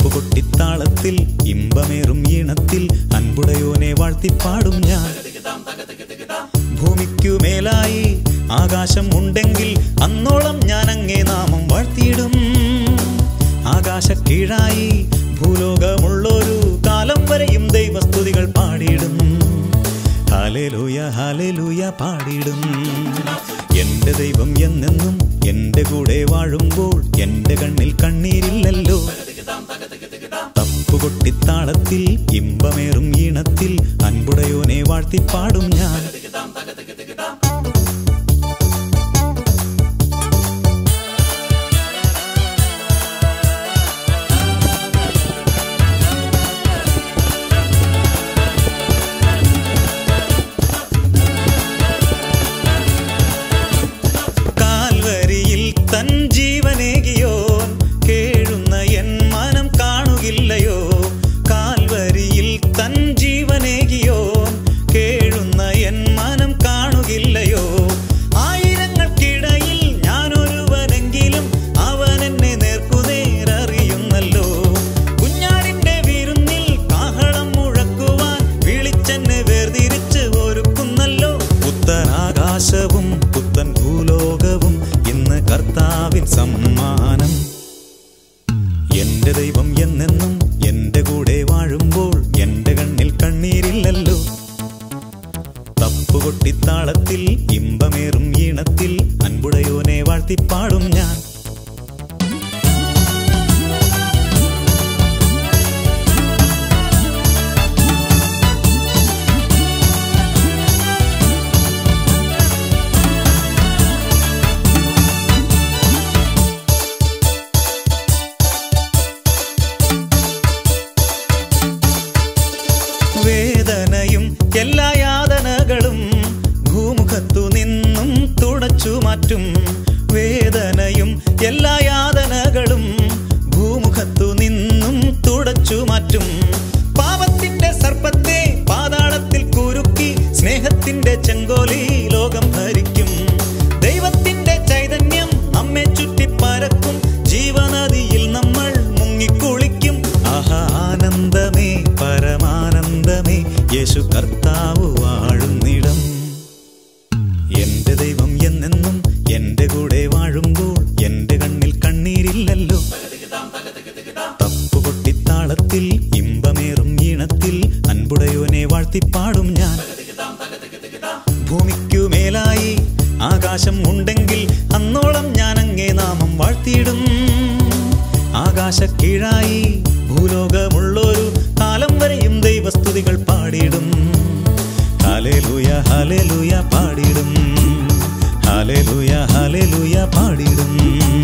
തപ്പുകൊട്ടിത്താളത്തിൽ ഇമ്പമേറും ഈണത്തിൽ അൻപുടയോനെ വാഴ്ത്തിപ്പാടും ഞാൻ ഭൂമിക്കു മേലായി ആകാശം ഉണ്ടെങ്കിൽ അന്നോളം ഞാൻ അങ്ങേ നാമം വാഴ്ത്തിയിടും ആകാശ കീഴായി ഭൂലോകമുള്ളൊരു കാലം വരെയും ദൈവസ്തുതികൾ പാടിയിടും ഹാലേലൂയ ഹാലേലൂയ പാടിയിടും എന്റെ ദൈവം എന്നെന്നും എന്റെ കൂടെ വാഴുമ്പോൾ എന്റെ കണ്ണിൽ കണ്ണീരില്ലല്ലോ തപ്പുകൊട്ടിത്താളത്തിൽ ഇമ്പമേറും ഈണത്തിൽ അൻപുടയോനെ വാഴ്ത്തിപ്പാടും ഞാൻ കാൽവരിയിൽ തൻ ജീവനേകിയോൻ കേഴുന്ന എൻ മനം കാണുകില്ലയോ കാൽവരിയിൽ തൻ ജീവനേകിയോൻ കേഴുന്ന എൻ മനം കാണുകില്ലയോ ആയിരങ്ങൾക്കിടയിൽ ഞാനൊരുവനെങ്കിലും അവൻ എന്നെ നേർക്കുനേരറിയുന്നല്ലോ കുഞ്ഞാടിന്റെ വിരുന്നിൽ കാഹളം മുഴക്കുവാൻ വിളിച്ചെന്നെ വേർതിരിച്ച് ഒരുക്കുന്നല്ലോ പുത്തനാകാശവും പുത്തൻ ഭൂലോകവും ഇന്ന് കർത്താവിൻ സമ്മാനം എന്റെ ദൈവം എന്നെന്നും എന്റെ കൂടെ വാഴുമ്പോൾ എന്റെ കണ്ണിൽ കണ്ണീരില്ലല്ലോ തപ്പുകൊട്ടിത്താളത്തിൽ ഇമ്പമേറും ഈണത്തിൽ അൻപുടയോനെ വാഴ്ത്തിപ്പാടും ഞാൻ വേദനയും എല്ലാ യാതനകളും ഭൂമുഖത്തു നിന്നും തുടച്ചു മാറ്റും വേദനയും എല്ലാ യാതനകളും ഭൂമുഖത്തു നിന്നും തുടച്ചു മാറ്റും പാപത്തിന്റെ സർപ്പത്തെ പാതാളത്തിൽ കുരുക്കി സ്നേഹത്തിന്റെ ചെങ്കോലി ലോകം ഭരിക്കും ദൈവത്തിന്റെ ചൈതന്യം നമ്മെ ചുറ്റിപ്പരക്കും ജീവനദിയിൽ നമ്മൾ മുങ്ങിക്കുളിക്കും ആഹാ ആനന്ദമേ പരമാനന്ദമേ യേശു കർത്താവ് വാഴുന്നിടം എന്റെ ദൈവം എന്നെന്നും എന്റെ കൂടെ വാഴുമ്പോൾ എന്റെ കണ്ണിൽ കണ്ണീരില്ലല്ലോ തപ്പുകൊട്ടിത്താളത്തിൽ ഇമ്പമേറും ഈണത്തിൽ അൻപുടയോനെ വാഴ്ത്തിപ്പാടും ഞാൻ ഭൂമിക്കു മേലായി ആകാശം ഉണ്ടെങ്കിൽ അന്നോളം ഞാൻ അങ്ങേ നാമം വാഴ്ത്തിയിടും ആകാശ കീഴായി ഭൂലോകമുള്ളൊരു കാലം വരെയും ദൈവസ്തുതികൾ പാടിയിടും ഹാലേലൂയ ഹാലേലൂയ പാടിയിടും ഹാലേലൂയ ഹാലേലൂയ പാടിയിടും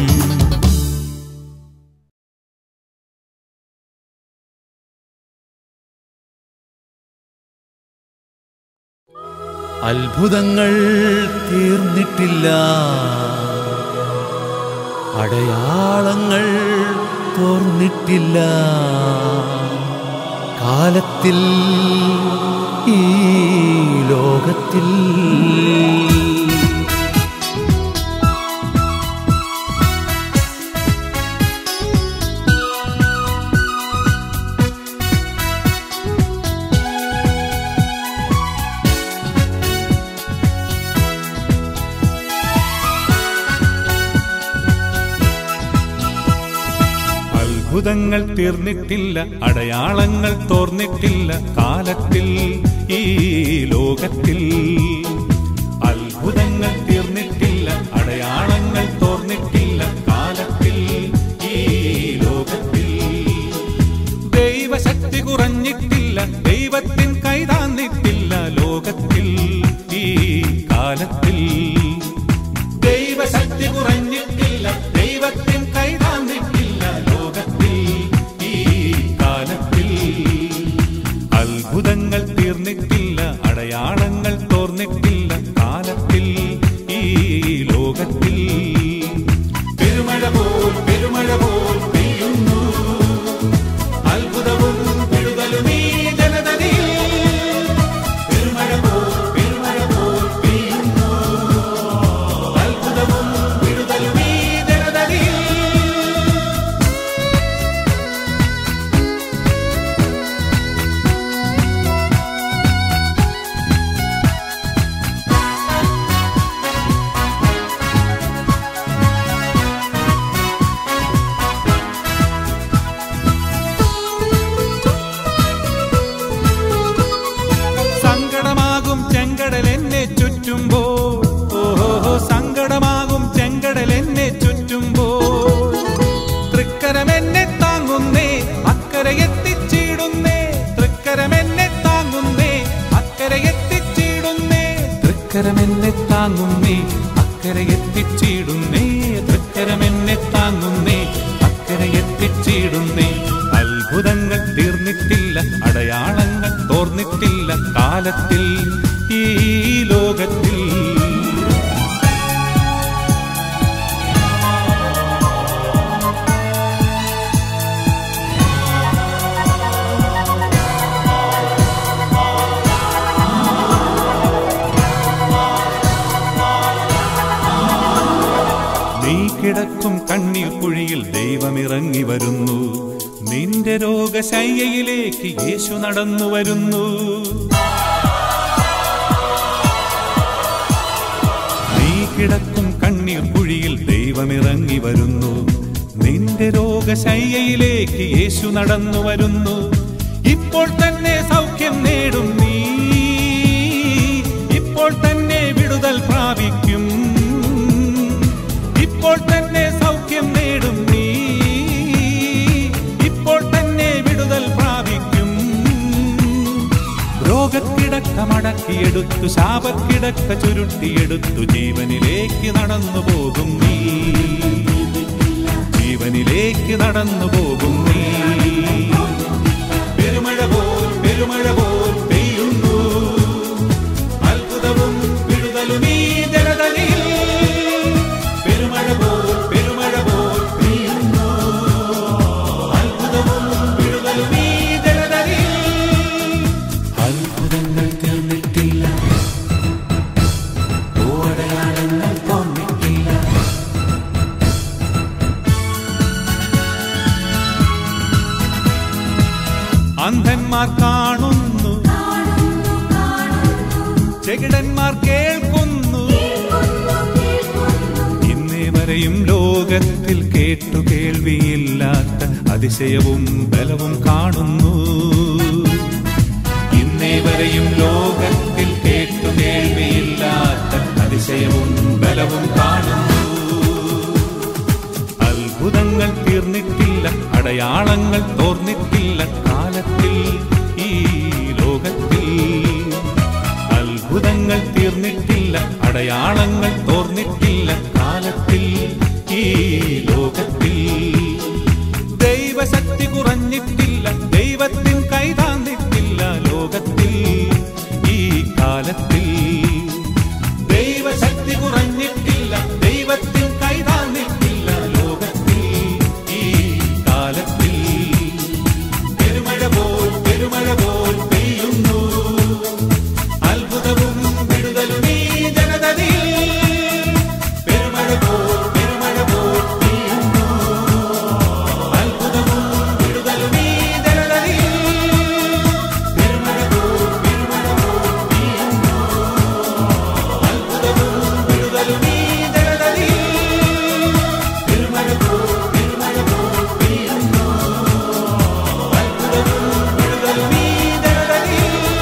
അത്ഭുതങ്ങൾ തീർന്നിട്ടില്ല അടയാളങ്ങൾ തോർന്നിട്ടില്ല കാലത്തിൽ ഈ ലോകത്തിൽ അത്ഭുതങ്ങൾ തീർന്നിട്ടില്ല അടയാളങ്ങൾ തോർന്നിട്ടില്ല കാലത്തിൽ ഈ ലോകത്തിൽ അത്ഭുതങ്ങൾ തീർന്നിട്ടില്ല അടയാളങ്ങൾ തോർന്നിട്ടില്ല കാലത്തിൽ ഈ ലോകത്തിൽ ദൈവശക്തി കുറഞ്ഞിട്ടില്ല ദൈവത്തിൻ കൈതാന്നിട്ടില്ല ലോകത്തിൽ ഈ കാലത്തിൽ ദൈവശക്തി കുറഞ്ഞിട്ടില്ല ദൈവത്തിൻ കൈതാന്നിട്ടില്ല ലോകത്തിൽ ഈ കാലത്തിൽ അത്ഭുതങ്ങൾ തീർന്നിട്ടില്ല അടയാളങ്ങൾ തോർന്നിട്ടില്ല എത്തിച്ചിടുന്നേ അക്കരെ എത്തിച്ചിടുന്നേ തൃക്കരമെന്നെ താങ്ങുന്നേ അക്കരെ എത്തിച്ചിടുന്നേ തൃക്കരമെന്നെ താങ്ങുന്നേ അക്കരെ എത്തിച്ചിടുന്നേ തൃക്കരമെന്നെ താങ്ങുന്നേ അക്കരെ എത്തിച്ചിടുന്നേ അത്ഭുതങ്ങൾ തീർന്നിട്ടില്ല അടയാളങ്ങൾ തോർന്നിട്ടില്ല കാലത്തിൽ ഈ ലോകത്തിൽ നീ കിടക്കും കണ്ണീർ കുഴിയിൽ ദൈവമിറങ്ങി വരുന്നു നിന്റെ രോഗശയ്യയിലേക്ക് യേശു നടന്നു വരുന്നു നീ കിടക്കും കണ്ണീർ കുഴിയിൽ ദൈവമിറങ്ങി വരുന്നു നിന്റെ രോഗശയ്യയിലേക്ക് യേശു നടന്നു വരുന്നു ഇപ്പോൾ തന്നെ സൗഖ്യം നേടും നീ ഇപ്പോൾ തന്നെ വിടുതൽ പ്രാപിക്കും ഇപ്പോൾ തന്നെ സൗഖ്യം നേടും നീ ഇപ്പോൾ തന്നെ വിടുതൽ പ്രാപിക്കും രോഗക്കിടക്ക മടക്കിയെടുത്തു ശാപക്കിടക്ക ചുരുട്ടിയെടുത്തു ജീവനിലേക്ക് നടന്നു പോകും നീ ജീവനിലേക്ക് നടന്നു പോകും നീ പെരുമഴ പോൽ പെരുമഴ പോൽ പെയ്യുന്നു അത്ഭുതവും വിടുതലും ഈ ജനതയിൽ പെരുമഴ പോൽ പെരുമഴ പോൽ പെയ്യുന്നു അത്ഭുതവും വിടുതലും ഈ ജനതയിൽ അത്ഭുതങ്ങൾ തീർന്നിട്ടില്ല ഓടയാളങ്ങൾ തോന്നിട്ടില്ല അന്ധന്മാർ കാണുന്നു ചെകിടന്മാർ കേൾക്കുന്നു ഇന്നേ വരെയും ലോകത്തിൽ കേട്ടു കേൾവിയില്ലാത്ത അതിശയവും ബലവും കാണുന്നു ഇന്നേ വരെയും ലോകത്തിൽ കേട്ടു കേൾവിയില്ലാത്ത അതിശയവും ബലവും കാണുന്നു അത്ഭുതങ്ങൾ തീർന്നിട്ടില്ല അടയാളങ്ങൾ തോർന്നിട്ടില്ല കാലത്തിൽ ഈ ലോകത്തിൽ അത്ഭുതങ്ങൾ തീർന്നിട്ടില്ല അടയാളങ്ങൾ തോർന്നിട്ടില്ല കാലത്തിൽ ഈ ലോകത്തിൽ ദൈവശക്തി കുറഞ്ഞിട്ടില്ല ദൈവത്തിൻ കൈതാന്നിട്ടില്ല ലോകത്തിൽ ഈ കാലത്തിൽ ദൈവശക്തി കുറഞ്ഞിട്ടില്ല ദൈവത്തിൻ കൈതാന്നിട്ടില്ല ലോകത്തിൽ ഈ കാലത്തിൽ പെരുമഴ പോൽ പെരുമഴ പോൽ പെയ്യുന്നു അത്ഭുതവും വിടുതലും ഈ ജനതയിൽ പെരുമഴ പോൽ പെരുമഴ പോൽ പെയ്യുന്നു അത്ഭുതവും വിടുതലും ഈ ജനതയിൽ പെരുമഴ പോൽ പെരുമഴ പോൽ പെയ്യുന്നു അത്ഭുതവും വിടുതലും ഈ ജനതയിൽ പെരുമഴ പോൽ പെരുമഴ പോൽ പെയ്യുന്നു അത്ഭുതവും വിടുതലും ഈ ജനതയിൽ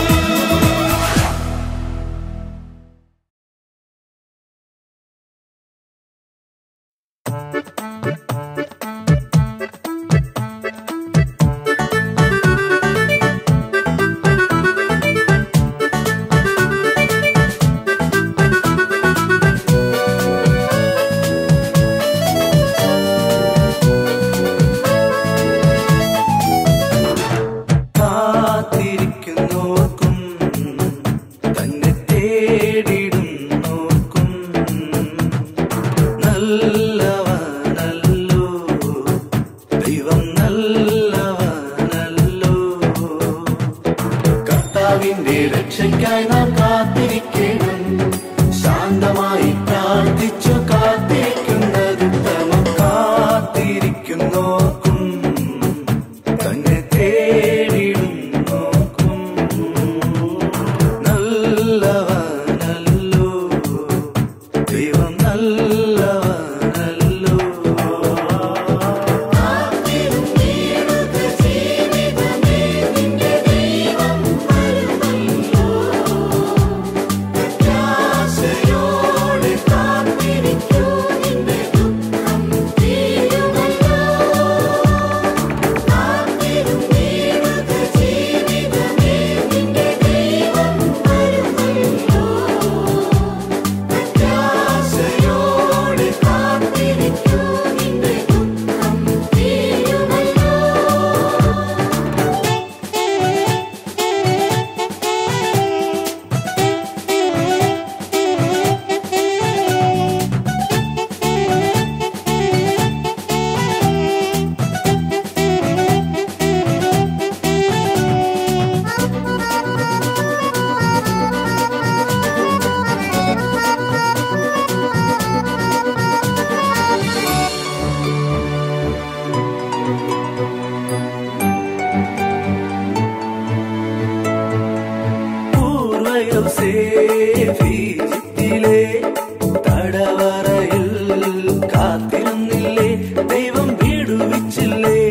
കാത്തിരിക്കുന്നോർക്കും തന്നെ തേടിടുന്നോർക്കും നല്ലവനല്ലോ ദൈവം നല്ലവനല്ലോ കർത്താവിന്റെ രക്ഷയ്ക്കായി നാം കാത്തിരിക്കണം ശാന്തമായി പ്രാർത്ഥിച്ചു കാത്തിരിക്കുന്നത് ഉത്തമം കാത്തിരിക്കുന്നോർക്കും തന്നെ തേടിടുന്നോർക്കും നല്ലവനല്ലോ ദൈവം നല്ലവനല്ലോ കാത്തിരുന്നീട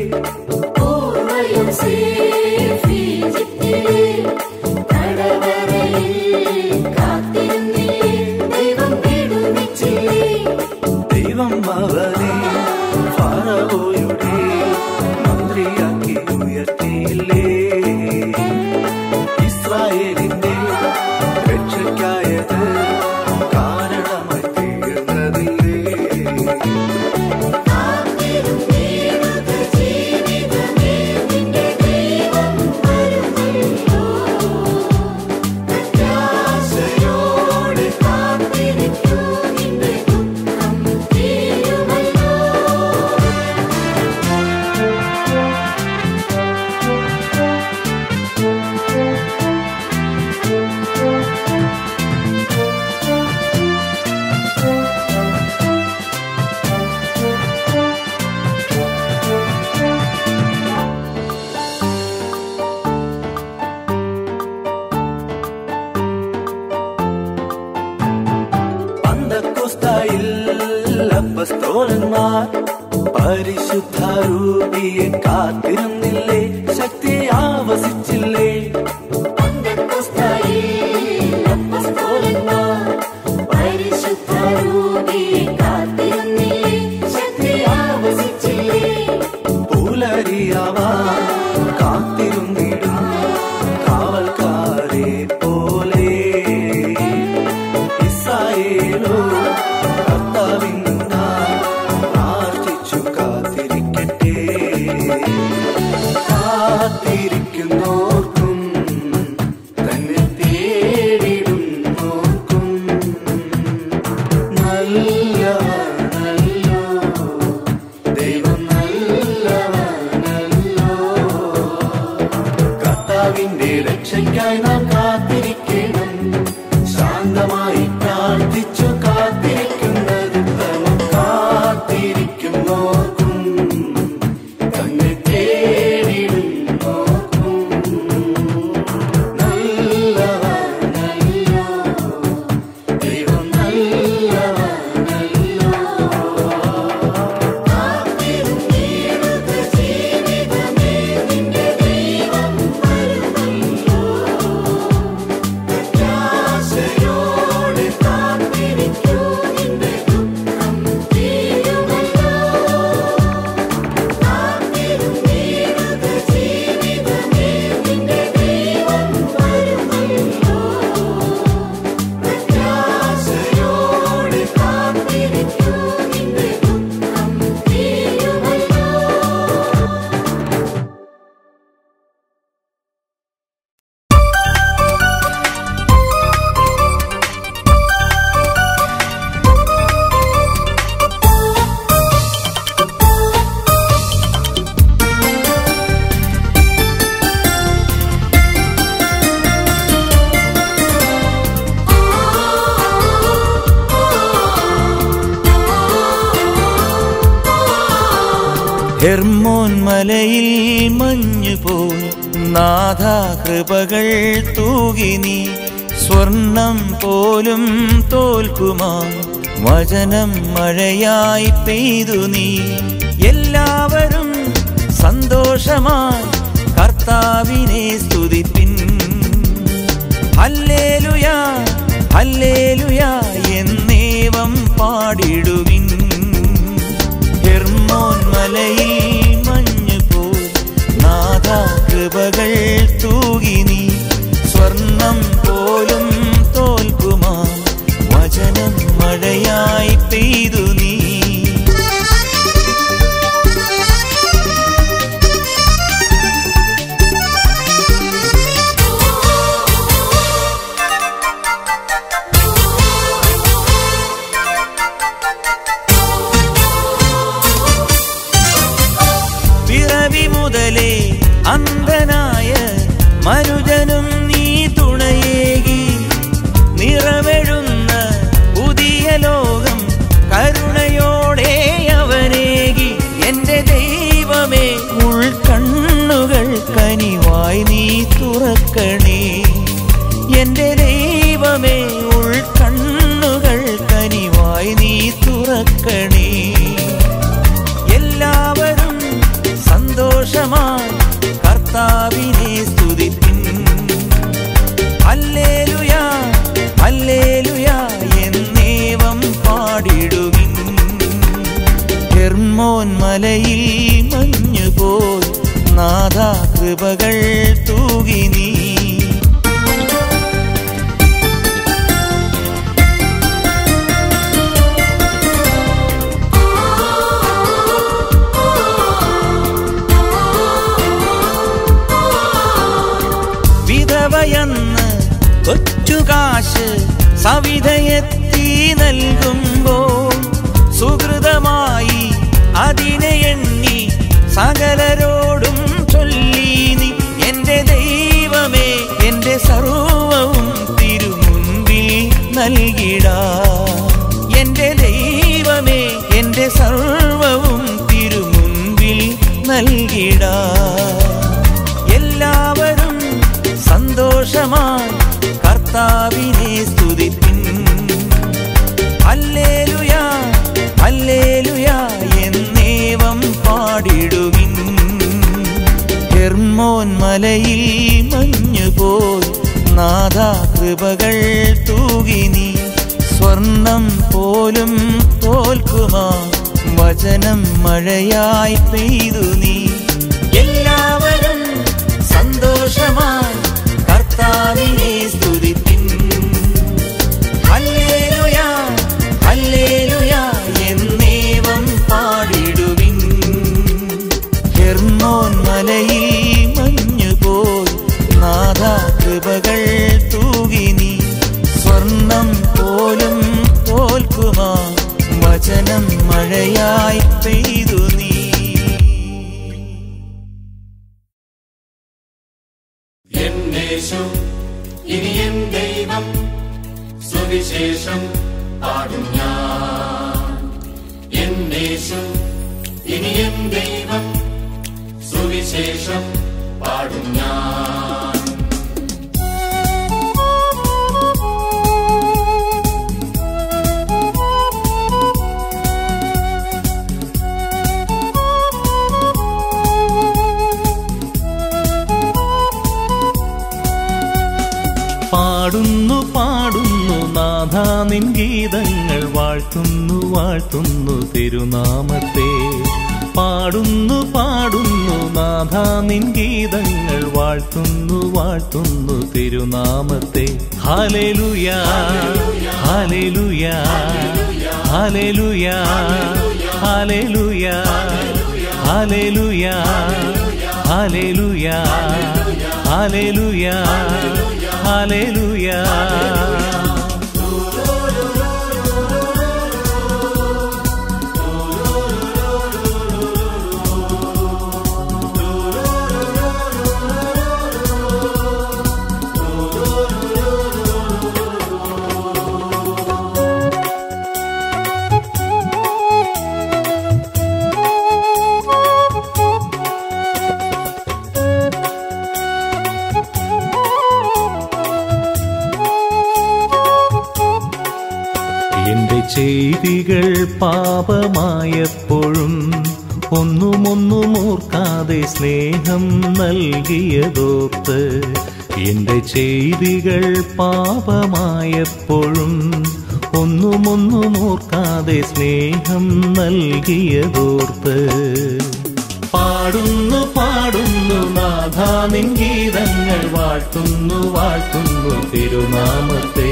പൂർവ്വയും സേഫീജിത്തിലെ തടവറയിൽ കാത്തിരുന്നില്ലേ ദൈവം വിടുവിച്ചില്ലേ ദൈവം അവനെ ഫറവോയുടെ മന്ത്രിയാക്കി ഉയർത്തിയില്ലേ ഇസ്രായേലിന്റെ രക്ഷയ്ക്കായത് കാരണമായി തീർന്നതില്ലേ കാത്തിരുന്നേടുക ജീവിതമേ നിന്റെ ദൈവം വരുമല്ലോ പ്രത്യാശയോടെ കാത്തിരിക്കൂ നിന്റെ ദുഃഖം തീരുമല്ലോ പന്തക്കുസ്തായിൽ അപ്പസ്തോലന്മാർ പരിശുദ്ധ രൂപിയെ കാത്തിരുന്നില്ലേ ശക്തി ആവസിച്ചില്ലേ പന്തക്കുസ്തയിൽ അപ്പസ്തോലന്മാർ പരിശുദ്ധരൂപിയെ കാത്തിരുന്നില്ലേ ശക്തി ആവസിച്ചില്ലേ പുലരിയാവാൻ കാത്തിരുന്നിടും കാവൽക്കാരെ പോലെ ഇസ്രായേലോ കർത്താവിനായി പ്രാർത്ഥിച്ചു കാത്തിരിക്കട്ടെ കാത്തിരിക്കുന്നോർക്കും തന്നെ തേടിടുന്നോർക്കും നല്ലവനല്ലോ ദൈവം നല്ലവനല്ലോ കർത്താവിന്റെ രക്ഷയ്ക്കായി നാം കാത്തിരിക്കണം ശാന്തമായി പ്രാർത്ഥിച്ചു കാത്തിരിക്കുന്നത് തന്നെ കാത്തിരിക്കുന്നോർക്കും തന്നെ തേടിടുന്നോർക്കും നല്ലവനല്ലോ ദൈവം നല്ലവനല്ലോ കാത്തിരുന്നേടുക ജീവിതമേ നിന്റെ ദൈവം വരുമല്ലോ പ്രത്യാശയോടെ കാത്തിരിക്കൂ നിന്റെ ദുഃഖം തീരുമല്ലോ കാത്തിരുന്നേടുക ജീവിതമേ നിന്റെ ദൈവം വരുമല്ലോ പ്രത്യാശയോടെ കാത്തിരിക്കൂ നിന്റെ ദുഃഖം തീരുമല്ലോ ഹെർമോൻ മലയിൽ മഞ്ഞുപോൽ നാഥ കൃപകൾ തൂകി നീ സ്വർണം പോലും തോൽക്കുമാ വചനം മഴയായി പെയ്തു നീ എല്ലാവരും സന്തോഷമായി കർത്താവിനെ സ്തുതിപ്പിൻ ഹല്ലേലുയാ ഹല്ലേലുയാ എന്നേവം പാടിടുവിൻ ഹെർമോൻ മലയിൽ മഞ്ഞുപോൽ നാഥ കൃപകൾ തൂകി നീ സ്വർണം പോലും തോൽക്കുമാ വചനം മഴയായി പെയ്തു നീ പിറവി മുതലേ അന്ധനായ മനുജനും നീ തുണയേകി നിറവെഴുന്ന പുതിയ ലോകം കരുണയോടെ അവനേകി എന്റെ ദൈവമേ ഉൾക്കണ്ണുകൾ കനിവായി നീ തുറക്കണേ എന്റെ ദൈവമേ ഉൾക്കണ്ണുകൾ കനിവായി നീ തുറക്കണേ എല്ലാവരും സന്തോഷ സന്തോഷമായി കർത്താവിനെ സ്തുതിപ്പിൻ ഹല്ലേലൂയ ഹല്ലേലൂയ എന്നേവം പാടിടുവിൻ ഹെർമോൻ മലയിൽ മഞ്ഞുപോൽ നാഥാ കൃപകൾ തൂകി നീ വിധവയെന്ന് കൊച്ചുകാശ് സവിധയെത്തി നൽകുമ്പോൾ സുഹൃതമായി അതിനെ എണ്ണി സകലരോടും ചൊല്ലി നീ എന്റെ ദൈവമേ എന്റെ സർവവും തിരുമുൻപിൽ നൽകിടാ എന്റെ ദൈവമേ എന്റെ സർവവും തിരുമുൻപിൽ നൽകിടാ എല്ലാവരും സന്തോഷമായി കർത്താവിനെ സ്തുതിപ്പിൻ ഹല്ലേലൂയ ഹല്ലേലൂയ എന്നേവം പാടിടുവിൻ ഹെർമോൻ മലയിൽ മഞ്ഞുപോൽ നാഥാ കൃപകൾ തൂകി നീ സ്വർണം പോലും തോൽക്കുമാ വചനം മഴയായി പെയ്തു നീ എല്ലാവരും സന്തോഷമായി കർത്താവിനെ സ്തുതിപ്പിൻ ഹല്ലേലൂയ ഹല്ലേലൂയ എന്നേവം പാടിടുവിൻ ഹെർമോൻ മലയിൽ മഞ്ഞുപോൽ നാഥാ കൃപകൾ തൂകി നീ സ്വർണം പോലും തോൽക്കുമാ വചനം മഴയായി പെയ്തു നീ എന്നേശു ഇനി എൻ ദൈവം സുവിശേഷം പാടും ഞാൻ എന്നേശു ഇനി എൻ ദൈവം സുവിശേഷം പാടും ഞാൻ പാടുന്നു പാടുന്നു നാഥാ നിൻ ഗീതങ്ങൾ വാഴ്ത്തുന്നു വാഴ്ത്തുന്നു തിരുനാമത്തെ പാടുന്നു പാടുന്നു നാഥാ നിൻ ഗീതങ്ങൾ വാഴ്ത്തുന്നു വാഴ്ത്തുന്നു തിരുനാമത്തെ hallelujah hallelujah hallelujah hallelujah hallelujah hallelujah hallelujah hallelujah എന്റെ ചെയ്തികൾ പാപമായപ്പോഴും ഒന്നുമൊന്നും ഓർക്കാതെ സ്നേഹം നൽകിയതോർത്ത് എന്റെ ചെയ്തികൾ പാപമായപ്പോഴും ഒന്നുമൊന്നും ഓർക്കാതെ സ്നേഹം നൽകിയതോർത്ത് പാടുന്നു പാടുന്നു നാഥാ നിൻ ഗീതങ്ങൾ വാഴ്ത്തുന്നു വാഴ്ത്തുന്നു തിരുനാമത്തെ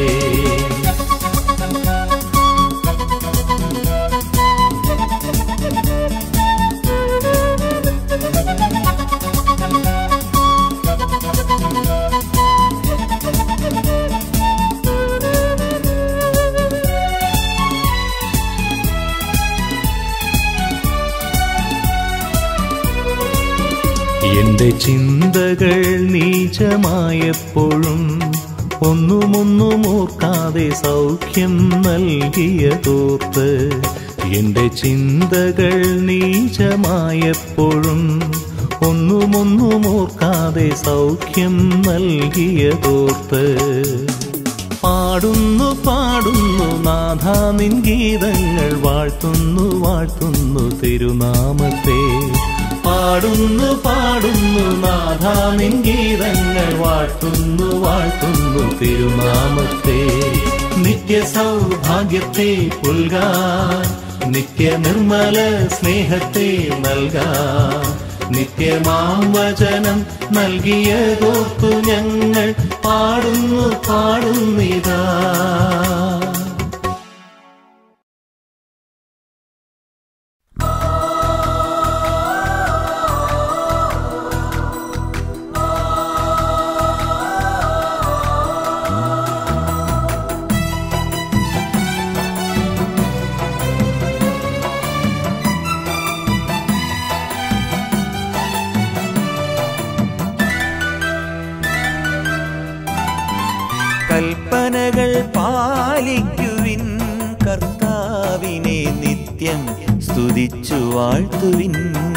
എന്റെ ചിന്തകൾ നീചമായപ്പോഴും ഒന്നുമൊന്നും ഓർക്കാതെ സൗഖ്യം നൽകിയതോർത്ത് എന്റെ ചിന്തകൾ നീചമായപ്പോഴും ഒന്നുമൊന്നും ഓർക്കാതെ സൗഖ്യം നൽകിയതോർത്ത് പാടുന്നു പാടുന്നു നാഥാ നിൻ ഗീതങ്ങൾ വാഴ്ത്തുന്നു വാഴ്ത്തുന്നു തിരുനാമത്തെ പാടുന്നു പാടുന്നു നാഥാനിൻ ഗീതങ്ങൾ വാഴ്ത്തുന്നു വാഴ്ത്തുന്നു തിരുനാമത്തെ നിത്യ സൗഭാഗ്യത്തെ പുൽകാൻ നിത്യ നിർമ്മല സ്നേഹത്തെ നൽകാൻ നിത്യമാം വചനം നൽകിയതോർത്തു ഞങ്ങൾ പാടുന്നു പാടുന്നിതാ കൽപ്പനകൾ പാലിക്കുവിൻ കർത്താവിനെ നിത്യം സ്തുതിച്ചു വാഴ്ത്തുവിൻ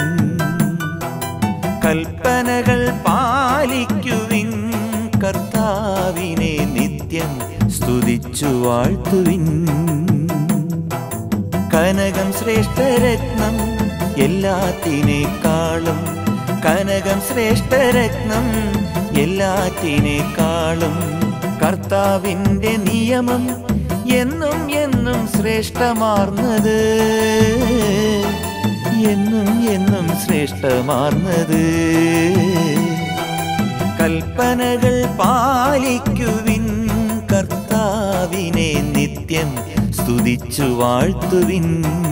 കൽപ്പനകൾ പാലിക്കുവിൻ കർത്താവിനെ നിത്യം സ്തുതിച്ചു വാഴ്ത്തുവിൻ കനകം ശ്രേഷ്ഠരത്നം എല്ലാത്തിനേക്കാളും കനകം ശ്രേഷ്ഠരത്നം എല്ലാത്തിനേക്കാളും കർത്താവിൻ്റെ നിയമം എന്നും എന്നും ശ്രേഷ്ഠമാർന്നത് എന്നും എന്നും ശ്രേഷ്ഠമാർന്നത് കൽപ്പനകൾ പാലിക്കുവിൻ കർത്താവിനെ നിത്യം സ്തുതിച്ചു വാഴ്ത്തുവിൻ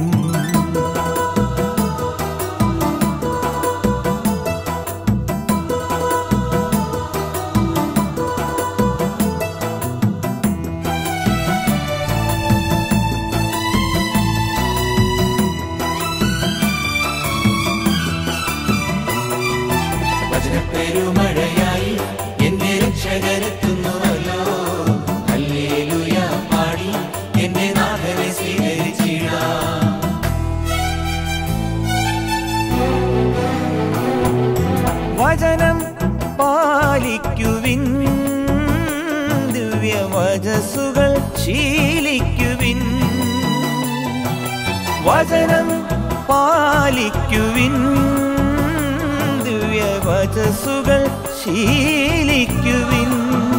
വചനപ്പെരുമഴയായി എന്നെ രക്ഷകരെത്തുന്നുവല്ലോ ഹല്ലേലൂയ പാടി എന്നെ നാഥനെ സ്വീകരിച്ചിടാം വചനം പാലിക്കുവിൻ ദിവ്യവചസ്സുകൾ ശീലിക്കുവിൻ വചനം പാലിക്കുവിൻ ദിവ്യവചസ്സുകൾ ശീലിക്കുവിൻ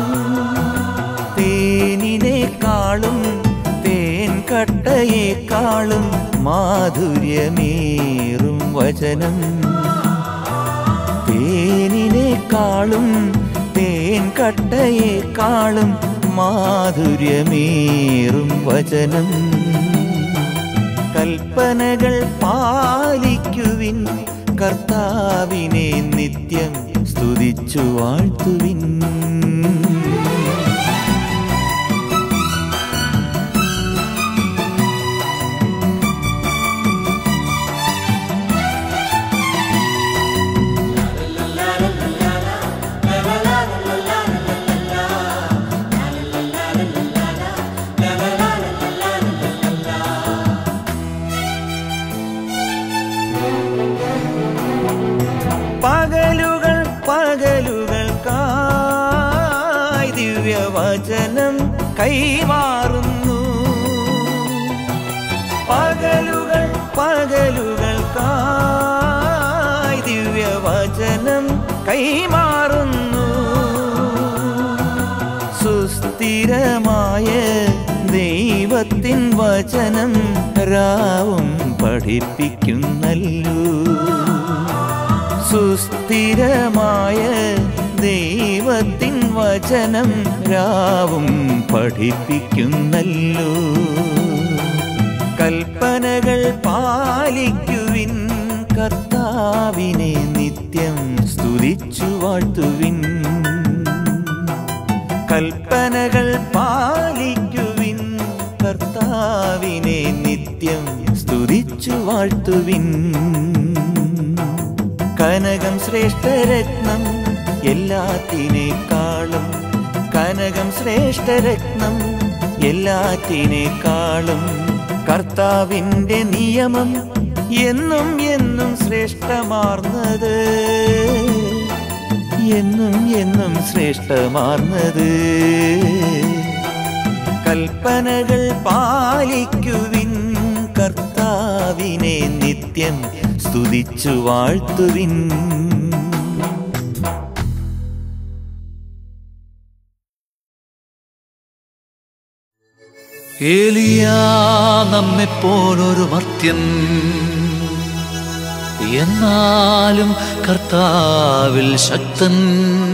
തേനിനേക്കാളും തേൻ കട്ടയേക്കാളും മാധുര്യമേറും വചനം തേനിനേക്കാളും തേൻ കട്ടയേക്കാളും മാധുര്യമേറും വചനം കൽപ്പനകൾ പാലിക്കുവിൻ കർത്താവിനെ നിത്യം സ്തുതിച്ചു വാഴ്ത്തുവിൻ പകലുകൾ പകലുകൾക്കായി ദിവ്യവചനം കൈമാറുന്നു പകലുകൾ പകലുകൾക്കായി ദിവ്യവചനം കൈമാറുന്നു സുസ്ഥിരമായ ദൈവത്തിൻ വചനം രാവും പഠിപ്പിക്കുന്നല്ലോ സുസ്ഥിരമായ ദൈവത്തിൻ വചനം രാവും പഠിപ്പിക്കുന്നല്ലോ കൽപ്പനകൾ പാലിക്കുവിൻ കർത്താവിനെ നിത്യം സ്തുതിച്ചു വാഴ്ത്തുവിൻ കൽപ്പനകൾ പാലിക്കുവിൻ കർത്താവിനെ നിത്യം സ്തുതിച്ചു വാഴ്ത്തുവിൻ കനകം ശ്രേഷ്ഠരത്നം എല്ലാത്തിനേക്കാളും കനകം ശ്രേഷ്ഠരത്നം എല്ലാത്തിനേക്കാളും കർത്താവിൻ്റെ നിയമം എന്നും എന്നും ശ്രേഷ്ഠമാർന്നത് എന്നും എന്നും ശ്രേഷ്ഠമാർന്നത് കൽപ്പനകൾ പാലിക്കുവിൻ കർത്താവിനെ നിത്യം സ്തുതിച്ചു വാഴ്ത്തുവിൻ ഏലിയാ നമ്മെപ്പോലൊരു മർത്യൻ എന്നാലും കർത്താവിൽ ശക്തൻ